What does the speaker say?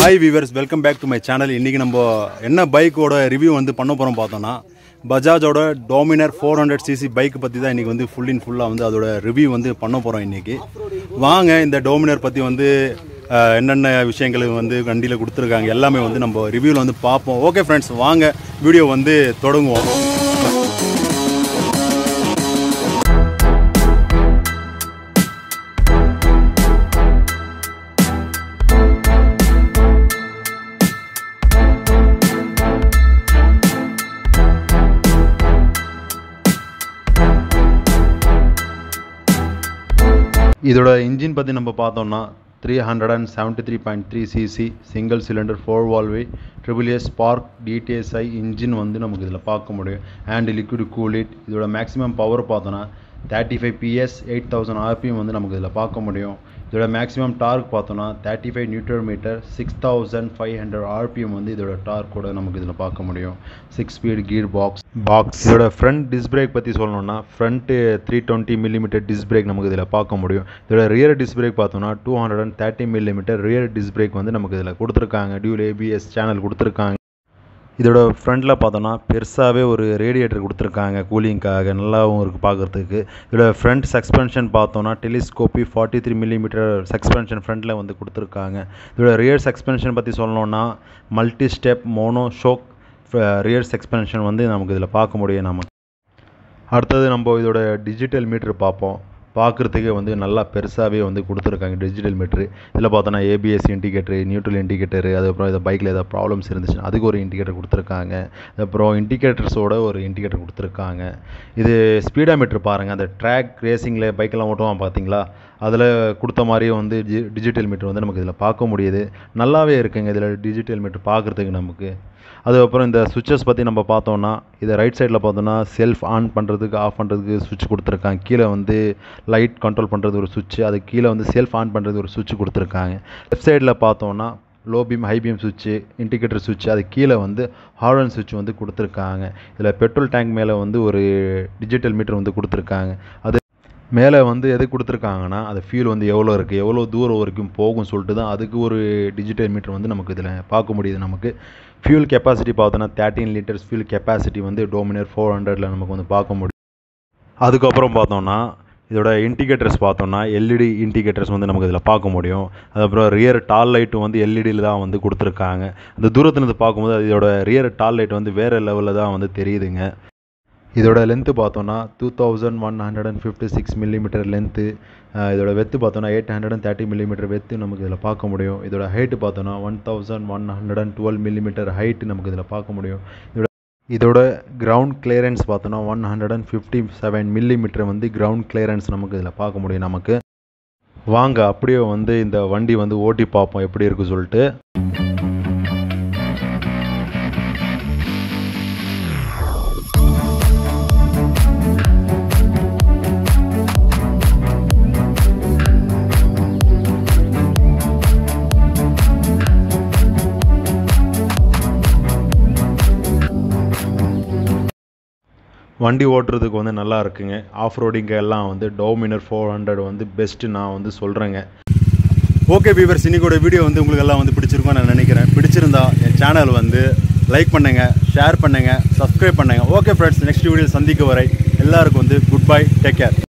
hi viewers welcome back to my channel இன்றைக்கி நம்ம என்ன பைக்கோட ரிவ்யூ வந்து பண்ண போகிறோம் பார்த்தோன்னா பஜாஜோட Dominar four hundred CC bike பற்றி தான் இன்றைக்கி வந்து ஃபுல் இன் ஃபுல்லாக வந்து அதோட ரிவ்யூ வந்து பண்ண போகிறோம் இன்றைக்கி வாங்க இந்த டோமினர் பற்றி வந்து அஹ், என்னென்ன விஷயங்கள் வந்து வண்டியில் கொடுத்துருக்காங்க எல்லாமே வந்து நம்ம ரிவ்யூவில் வந்து பார்ப்போம் ஓகே ஃப்ரெண்ட்ஸ் வாங்க வீடியோ வந்து தொடங்குவோம் இதோட இன்ஜின் பற்றி நம்ம பார்த்தோம்னா three hundred and seventy three point three CC single cylinder four வால்வே triple S spark DTSi engine வந்து நமக்கு இதில் பார்க்க முடியும் அண்ட் லிக்விட் கூலிட் இதோட மேக்ஸிமம் பவர் பார்த்தோன்னா thirty five PS eight thousand RPM வந்து நமக்கு இதில் பார்க்க முடியும் இதோட மேக்ஸிமம் டார்க் பார்த்தோன்னா thirty five newton metre six thousand five hundred RPM வந்து இதோட டார்க் கூட நமக்கு இதில் பார்க்க முடியும் six speed gear box box இதோட ஃப்ரண்ட் டிஸ்க் பிரேக் பற்றி சொல்லணும்னா front three twenty millimetre disc brake நமக்கு இதில் பார்க்க முடியும் இதோட ரியர் டிஸ்க் பிரேக் பார்த்தோம்னா two hundred and thirty millimetre rear disc brake வந்து நமக்கு இதில் கொடுத்துருக்காங்க டியூல் ஏபிஎஸ் சேனல் கொடுத்துருக்காங்க இதோட ஃப்ரண்ட்டில் பார்த்தோன்னா பெருசாகவே ஒரு ரேடியேட்டர் கொடுத்துருக்காங்க கூலிங்க்காக நல்லாவும் இருக்குது பார்க்குறதுக்கு இதோட ஃப்ரண்ட் சஸ்பென்ஷன் பார்த்தோன்னா telescopic forty three millimetre suspension ஃப்ரண்ட்டில் வந்து கொடுத்துருக்காங்க இதோட ரியர் சஸ்பென்ஷன் பற்றி சொல்லணும்னா multi step mono shock rear suspension வந்து நமக்கு இதில் பார்க்க முடியும் நமக்கு அடுத்தது நம்ம இதோட டிஜிட்டல் மீட்ரு பார்ப்போம் பார்க்குறதுக்கே வந்து நல்லா பெருசாகவே வந்து கொடுத்துருக்காங்க டிஜிட்டல் மீட்ரு இதில் பார்த்தோன்னா ஏபிஎஸ் இண்டிகேட்டரு நியூட்ரல் இண்டிகேட்டரு அதுக்கப்புறம் இந்த பைக்கில் ஏதாவது ப்ராப்ளம்ஸ் இருந்துச்சுன்னா அதுக்கு ஒரு இண்டிகேட்டர் கொடுத்துருக்காங்க அப்புறம் இண்டிகேட்டர்ஸோட ஒரு இண்டிகேட்டர் கொடுத்துருக்காங்க இது ஸ்பீடா மீட்ரு பாருங்கள் அந்த ட்ராக் ரேசிங்கில் பைக்கெல்லாம் ஓட்டுவான் பார்த்தீங்களா அதில் கொடுத்த மாதிரியே வந்து டி டிஜிட்டல் மீட்ரு வந்து நமக்கு இதில் பார்க்க முடியுது நல்லாவே இருக்குங்க இதில் டிஜிட்டல் மீட்ரு பார்க்குறதுக்கு நமக்கு அதுக்கப்புறம் இந்த சுவிட்சஸ் பற்றி நம்ம பார்த்தோம்னா இதை ரைட் சைடில் பார்த்தோம்னா செல்ஃப் ஆன் பண்ணுறதுக்கு ஆஃப் பண்ணுறதுக்கு சுவிட்ச் கொடுத்துருக்காங்க கீழே வந்து லைட் கண்ட்ரோல் பண்ணுறது ஒரு சுவிட்ச் அது கீழே வந்து செல்ஃப் ஆன் பண்ணுறது ஒரு சுவிட்ச் கொடுத்துருக்காங்க லெஃப்ட் சைடில் பார்த்தோம்னா லோ பீம் ஹை பீம் சுவிட்சு இண்டிகேட்டர் சுவிட்ச் அது கீழே வந்து ஹார்ன் சுவிட்ச் வந்து கொடுத்துருக்காங்க இதில் பெட்ரோல் டேங்க் மேலே வந்து ஒரு டிஜிட்டல் மீட்டர் வந்து கொடுத்துருக்காங்க அது மேலே வந்து எது கொடுத்துருக்காங்கன்னா அது ஃபியூல் வந்து எவ்வளோ இருக்குது எவ்வளோ தூரம் வரைக்கும் போகும் சொல்லிட்டு தான் அதுக்கு ஒரு டிஜிட்டல் மீட்டர் வந்து நமக்கு இதில் பார்க்க முடியுது நமக்கு ஃபியூல் கெப்பாசிட்டி பார்த்தோன்னா தேர்ட்டீன் லிட்டர்ஸ் ஃபியூல் கெப்பாசிட்டி வந்து டோமினர் ஃபோர் ஹண்ட்ரடில் நமக்கு வந்து பார்க்க முடியும் அதுக்கப்புறம் பார்த்தோம்னா இதோட இண்டிகேட்டர்ஸ் பார்த்தோம்னா எல்இடி இண்டிகேட்டர்ஸ் வந்து நமக்கு இதில் பார்க்க முடியும் அதுக்கப்புறம் ரியர் டால் லைட்டு வந்து எல்இடியில் தான் வந்து கொடுத்துருக்காங்க அந்த தூரத்துலேருந்து பார்க்கும்போது இதோட ரியர் டால் லைட் வந்து வேறு லெவலில் தான் வந்து தெரியுதுங்க இதோட லென்த்து பார்த்தோன்னா two thousand one hundred and fifty six millimetre length இதோட வெத்து பார்த்தோன்னா eight hundred and thirty millimetre width நமக்கு இதில் பார்க்க முடியும் இதோட ஹைட்டு பார்த்தோன்னா one thousand one hundred and twelve millimetre height நமக்கு இதில் பார்க்க முடியும் இதோட இதோட கிரவுண்ட் கிளியரன்ஸ் பார்த்தோன்னா one hundred and fifty seven millimetre வந்து கிரவுண்ட் கிளியரன்ஸ் நமக்கு இதில் பார்க்க முடியும் நமக்கு வாங்க அப்படியே வந்து இந்த வண்டி வந்து ஓட்டி பார்ப்போம் எப்படி இருக்கு சொல்லிட்டு வண்டி ஓட்டுறதுக்கு வந்து நல்லா இருக்குங்க ஆஃப் ரோடிங்கு எல்லாம் வந்து டோமினர் ஃபோர் ஹண்ட்ரட் வந்து பெஸ்ட்டு நான் வந்து சொல்கிறேங்க ஓகே வீவர்ஸ் இன்னைக்கோட வீடியோ வந்து உங்களுக்கு எல்லாம் வந்து பிடிச்சிருக்கும் நான் நினைக்கிறேன் பிடிச்சிருந்தா என் சேனல் வந்து லைக் பண்ணுங்கள் ஷேர் பண்ணுங்கள் சப்ஸ்கிரைப் பண்ணுங்கள் ஓகே ஃப்ரெண்ட்ஸ் நெக்ஸ்ட் வீடியோ சந்திக்க வரை எல்லாருக்கும் வந்து குட் பை டேக் கேர்